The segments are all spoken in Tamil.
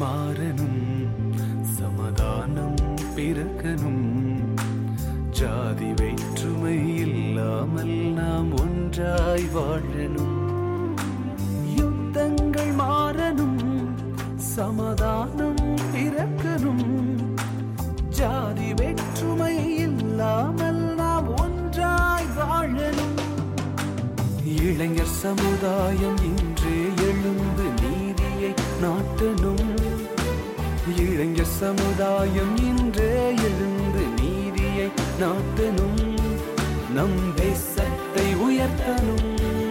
மாறணும் சமாதானம் பிறக்கணும் ஜாதி வேற்றுமை இல்லாமல் நாம் ஒன்றாய் வாழணும் யுத்தங்கள் மாறணும் சமாதானம் பிறக்கணும் ஜாதி வேற்றுமை இல்லாமல் நாம் ஒன்றாய் வாழணும் இளைஞர் சமுதாயம் இன்றே எழுந்து நீதியை நாட்டணும் இளைஞர் சமுதாயம் இன்றே எழுந்து நீதியை நாட்டணும் நம் தேசத்தை உயர்த்தணும்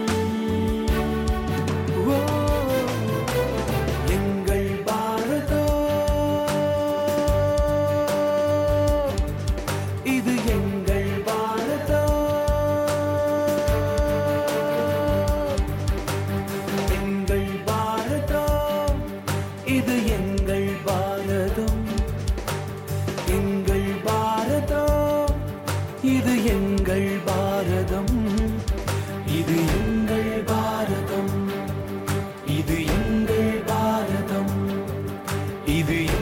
ஓ, எங்கள் பாரதம் இது எங்கள் பாரதம் எங்கள் பாரதம் இது எங்கள் பாரதம் எங்கள் பாரதம் இது எங்கள் பாரதம் இது எங்கள் பாரதம் இது எங்கள் பாரதம் இது